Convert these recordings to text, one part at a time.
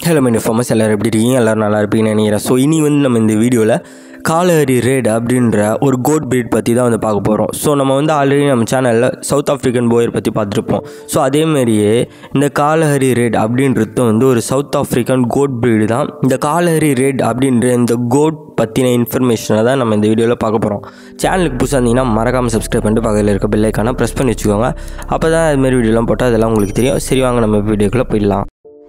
hello mind ஃபார்மஸ் எல்லோரும் எப்படி இருக்கீங்க எல்லோரும் நல்லா இருப்பீங்கன்னு நினைக்கிறேன் ஸோ இனி வந்து நம்ம இந்த வீடியோவில் காலஹரி ரேட் அப்படின்ற ஒரு கோட் பிரீட் பற்றி தான் வந்து பார்க்க போகிறோம் ஸோ நம்ம வந்து ஆல்ரெடி நம்ம சேனலில் சவுத் ஆஃப்ரிக்கன் போயர் பற்றி பார்த்துருப்போம் ஸோ அதேமாரியே இந்த காலஹரி ரேட் அப்படின்றது வந்து ஒரு சவுத் ஆஃப்ரிக்கன் கோட் பிரீடு தான் இந்த காலஹரி ரேட் அப்படின்ற இந்த கோட் பற்றின இன்ஃபர்மேஷனை தான் நம்ம இந்த வீடியோவில் பார்க்க போகிறோம் சேனலுக்கு புதுசாக இருந்தீங்கன்னா மறக்காமல் சப்ஸ்கிரைப் பண்ணிட்டு பக்கத்தில் இருக்க பெல்லைக்கான ப்ரெஸ் பண்ணி வச்சுக்கோங்க அப்போ தான் அதுமாரி வீடியோலாம் போட்டால் அதெல்லாம் உங்களுக்கு தெரியும் சரி வாங்க நம்ம வீடியோக்குள்ளே போயிடலாம்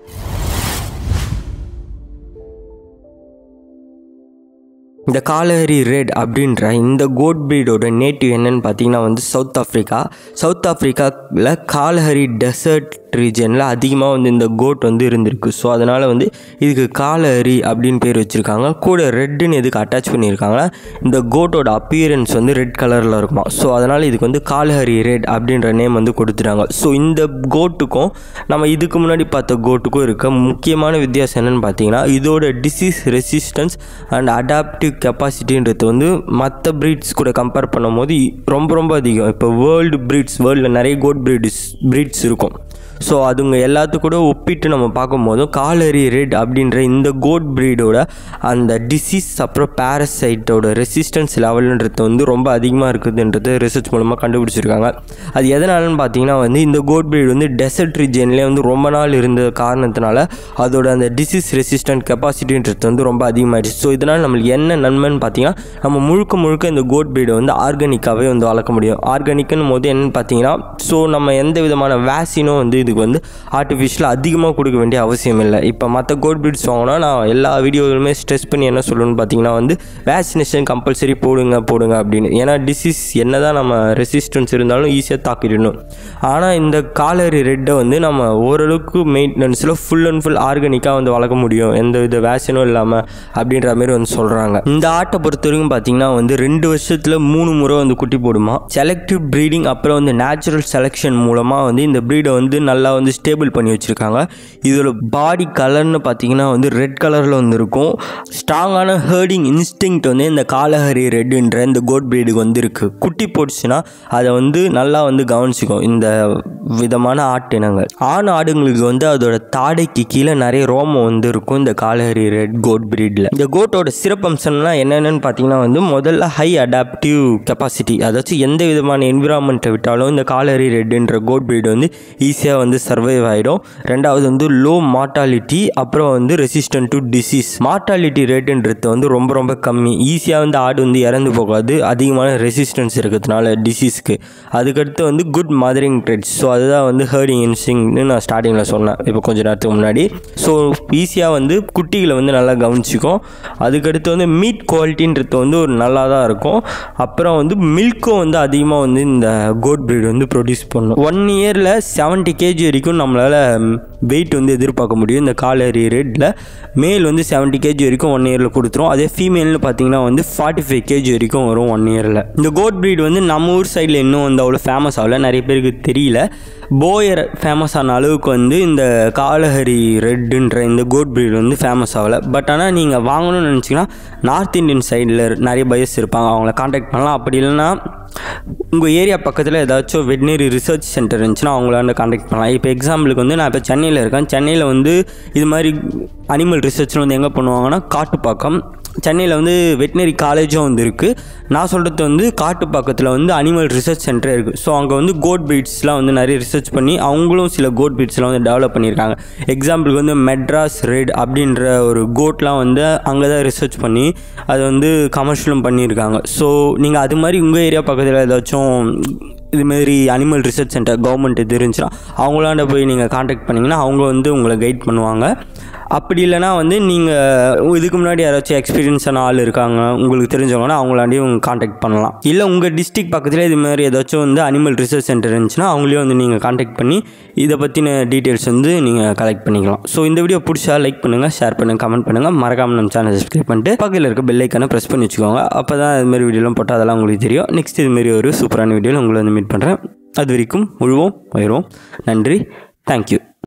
இந்த காலஹரி ரெட் அப்படின்ற இந்த கோட் பிரீடோட நேட்டிவ் என்னன்னு பார்த்தீங்கன்னா வந்து சவுத் ஆஃப்ரிக்கா சவுத் ஆஃப்ரிக்காவில் காலஹரி டெசர்ட் ரீஜனில் அதிகமாக வந்து இந்த கோட் வந்து இருந்திருக்கு ஸோ அதனால் வந்து இதுக்கு காலஹரி அப்படின்னு பேர் வச்சுருக்காங்க கூட ரெட்டுன்னு எதுக்கு அட்டாச் பண்ணியிருக்காங்கன்னா இந்த கோட்டோட அப்பியரன்ஸ் வந்து ரெட் கலரில் இருக்குமா ஸோ அதனால் இதுக்கு வந்து காலஹரி ரெட் அப்படின்ற நேம் வந்து கொடுத்துட்டாங்க ஸோ இந்த கோட்டுக்கும் நம்ம இதுக்கு முன்னாடி பார்த்த கோட்டுக்கும் இருக்க முக்கியமான வித்தியாசம் என்னென்னு பார்த்தீங்கன்னா இதோட டிசீஸ் ரெசிஸ்டன்ஸ் அண்ட் அடாப்டிவ் கெப்பாசிட்டின்றது வந்து மற்ற ப்ரீட்ஸ் கூட கம்பேர் பண்ணும்போது ரொம்ப ரொம்ப அதிகம் இப்போ வேர்ல்டு ப்ரீட்ஸ் வேர்ல்டில் நிறைய கோட் ப்ரீட்ஸ் ப்ரீட்ஸ் இருக்கும் ஸோ அதுங்க எல்லாத்து கூட ஒப்பிட்டு நம்ம பார்க்கும்போதும் காலரி ரெட் அப்படின்ற இந்த கோட் ப்ரீடோட அந்த டிசீஸ் அப்புறம் பேரசைட்டோட ரெசிஸ்டன்ஸ் லெவல்ன்றது வந்து ரொம்ப அதிகமாக இருக்குதுன்றது ரிசர்ச் மூலமாக கண்டுபிடிச்சிருக்காங்க அது எதனாலன்னு பார்த்தீங்கன்னா வந்து இந்த கோட் ப்ரீட் வந்து டெசர்ட் ரீஜன்லேயே வந்து ரொம்ப நாள் இருந்த காரணத்தினால அதோட அந்த டிசீஸ் ரெசிஸ்டன்ட் கெப்பாசிட்டின்றது வந்து ரொம்ப அதிகமாகிடுச்சு ஸோ இதனால் நம்மளுக்கு என்ன நன்மைன்னு பார்த்தீங்கன்னா நம்ம முழுக்க முழுக்க இந்த கோட் ப்ரீடை வந்து ஆர்கானிக்காகவே வந்து வளர்க்க முடியும் ஆர்கானிக்குன்னு போது என்னென்னு பார்த்தீங்கன்னா ஸோ நம்ம எந்த விதமான வேக்சினும் வந்து இதுக்கு வந்து ஆர்டிஃபிஷியல் அதிகமாக கொடுக்க வேண்டிய அவசியம் இல்லை இப்போ மற்ற கோட் ப்ரீட்ஸ் வாங்கினா நான் எல்லா வீடியோவிலுமே ஸ்ட்ரெஸ் பண்ணி என்ன சொல்லணும்னு பார்த்தீங்கன்னா வந்து வேக்சினேஷன் கம்பல்சரி போடுங்க போடுங்க அப்படின்னு ஏன்னா டிசீஸ் என்ன தான் நம்ம ரெசிஸ்டன்ஸ் இருந்தாலும் ஈஸியாக தாக்கிடணும் ஆனால் இந்த காலரி ரெட்டை வந்து நம்ம ஓரளவுக்கு மெயின்டெனன்ஸில் ஃபுல் அண்ட் ஃபுல் ஆர்கானிக்காக வந்து வளர்க்க முடியும் எந்த வித வேக்சினும் இல்லாமல் அப்படின்ற மாதிரி வந்து சொல்கிறாங்க இந்த ஆட்டை பொறுத்த வரைக்கும் பார்த்தீங்கன்னா வந்து ரெண்டு வருஷத்தில் மூணு முறை வந்து குட்டி போடுமா செலக்டிவ் ப்ரீடிங் அப்புறம் வந்து நேச்சுரல் செலெக்ஷன் மூலமாக வந்து இந்த ப்ரீடை வந்து நல்லா வந்து ஸ்டேபிள் பண்ணி வச்சுருக்காங்க இதோட பாடி கலர்னு பார்த்தீங்கன்னா வந்து ரெட் கலரில் வந்து இருக்கும் ஸ்ட்ராங்கான ஹேர்டிங் இன்ஸ்டிங் வந்து இந்த காலஹரி ரெட்டுன்ற இந்த கோட் ப்ரீடுக்கு வந்து இருக்குது குட்டி போட்டுச்சுன்னா அதை வந்து நல்லா வந்து கவனிச்சிக்கும் இந்த விதமான ஆட்டினங்கள் ஆண் ஆடுங்களுக்கு வந்து அதோட தாடைக்கு கீழே நிறைய ரோமம் வந்து இருக்கும் இந்த காலஹரி ரெட் கோட் ப்ரீடில் இந்த கோட்டோட சிறப்பம்சம்லாம் என்னென்னு பார்த்தீங்கன்னா வந்து முதல்ல ஹை அடாப்டிவ் கெப்பாசிட்டி அதாச்சும் எந்த விதமான என்விரான்மெண்ட்டை விட்டாலும் இந்த காலரி ரெட்டுன்ற கோட் ப்ரீடு வந்து ஈஸியாக வந்து சர்வைவ் ஆகிடும் ரெண்டாவது வந்து லோ மார்ட்டாலிட்டி அப்புறம் வந்து ரெசிஸ்டன்ட் டு டிசீஸ் மார்ட்டாலிட்டி ரேட்டுன்றது வந்து ரொம்ப ரொம்ப கம்மி ஈஸியாக வந்து ஆடு வந்து இறந்து போகாது அதிகமான ரெசிஸ்டன்ஸ் இருக்கிறதுனால டிசீஸ்க்கு அதுக்கடுத்து வந்து குட் மதரிங் ட்ரெட்ஸ் ஸோ அதுதான் வந்து ஹேர்டிங் இன்ஸ்டிங்னு நான் ஸ்டார்டிங்கில் சொன்னேன் இப்போ கொஞ்ச நேரத்துக்கு முன்னாடி ஸோ ஈஸியாக வந்து குட்டிகளை வந்து நல்லா கவனிச்சிக்கும் அதுக்கடுத்து வந்து மீட் குவாலிட்டின்றது வந்து ஒரு நல்லா தான் இருக்கும் அப்புறம் வந்து மில்க்கும் வந்து அதிகமாக வந்து இந்த கோட் ப்ரீட் வந்து ப்ரொடியூஸ் பண்ணும் ஒன் இயரில் செவன்ட்டி கேஜி வரைக்கும் நம்மளால் வெயிட் வந்து எதிர்பார்க்க முடியும் இந்த காலரி ரேட்டில் மேல் வந்து செவன்ட்டி கேஜி வரைக்கும் ஒன் இயரில் கொடுத்துரும் அதே ஃபீமேல்னு பார்த்தீங்கன்னா வந்து ஃபார்ட்டி ஃபைவ் கேஜி வரைக்கும் வரும் ஒன் இயரில் இந்த கோட் ப்ரீட் வந்து நம்ம ஊர் சைடில் இன்னும் வந்து அவ்வளோ ஃபேமஸ் ஆகல நிறைய பேருக்கு தெரியல போயர் ஃபேமஸ் ஆன அளவுக்கு வந்து இந்த காலஹரி ரெட்டுன்ற இந்த கோட் ப்ரீட் வந்து ஃபேமஸ் ஆகலை பட் ஆனால் நீங்கள் வாங்கணும்னு நினச்சிங்கன்னா நார்த் இந்தியன் சைடில் நிறைய பயஸ் இருப்பாங்க அவங்கள காண்டாக்ட் பண்ணலாம் அப்படி இல்லைன்னா உங்கள் ஏரியா பக்கத்தில் ஏதாச்சும் வெட்னரி ரிசர்ச் சென்டர் இருந்துச்சுன்னா அவங்களாண்ட காண்டாக்ட் பண்ணலாம் இப்போ எக்ஸாம்பிளுக்கு வந்து நான் இப்போ சென்னையில் இருக்கேன் சென்னையில் வந்து இது மாதிரி அனிமல் ரிசர்ச்சில் வந்து எங்கே பண்ணுவாங்கன்னா காட்டுப்பாக்கம் சென்னையில் வந்து வெட்டினரி காலேஜும் வந்து இருக்குது நான் சொல்கிறது வந்து காட்டுப்பாக்கத்தில் வந்து அனிமல் ரிசர்ச் சென்டரே இருக்குது ஸோ அங்கே வந்து கோட் ப்ரீட்ஸ்லாம் வந்து நிறைய ரிசர்ச் பண்ணி அவங்களும் சில கோட் ப்ரீட்ஸ்லாம் வந்து டெவலப் பண்ணியிருக்காங்க எக்ஸாம்பிளுக்கு வந்து மெட்ராஸ் ரெட் அப்படின்ற ஒரு கோட்லாம் வந்து அங்கே தான் ரிசர்ச் பண்ணி அது வந்து கமர்ஷியலும் பண்ணியிருக்காங்க ஸோ நீங்கள் அது மாதிரி உங்கள் ஏரியா பக்கத்தில் ஏதாச்சும் இதுமாரி அனிமல் ரிசர்ச் சென்டர் கவர்மெண்ட் இது இருந்துச்சுன்னா அவங்களாண்ட போய் நீங்கள் காண்டாக்ட் பண்ணிங்கன்னா அவங்க வந்து உங்களை கைட் பண்ணுவாங்க அப்படி இல்லைனா வந்து நீங்கள் இதுக்கு முன்னாடி யாராச்சும் எக்ஸ்பீரியன்ஸான ஆள் இருக்காங்க உங்களுக்கு தெரிஞ்சவங்கன்னா அவங்களாண்டையும் காண்டாக்ட் பண்ணலாம் இல்லை உங்கள் டிஸ்ட்ரிக் பக்கத்தில் இது மாதிரி ஏதாச்சும் வந்து அனிமல் ரிசர்ச் சென்டர் இருந்துச்சுன்னா அவங்களையும் வந்து நீங்கள் காண்டாக்ட் பண்ணி இதை பற்றின டீட்டெயில்ஸ் வந்து நீங்கள் கலெக்ட் பண்ணிக்கலாம் ஸோ இந்த வீடியோ பிடிச்சா லைக் பண்ணுங்கள் ஷேர் பண்ணுங்கள் கமெண்ட் பண்ணுங்கள் மறக்காமல் நம்ம சேனல் சப்ஸ்கிரைப் பண்ணிட்டு பக்கத்தில் இருக்க பெல்லைக்கான ப்ரெஸ் பண்ணி வச்சுக்கோங்க அப்போ தான் இது மாதிரி வீடியோலாம் போட்டால் அதெல்லாம் உங்களுக்கு தெரியும் நெக்ஸ்ட் இதுமாரி ஒரு சூப்பரான வீடியோவில் உங்களை வந்து மீட் பண்ணுறேன் அது வரைக்கும் உழுவோம் உயர்வோம் நன்றி தேங்க்யூ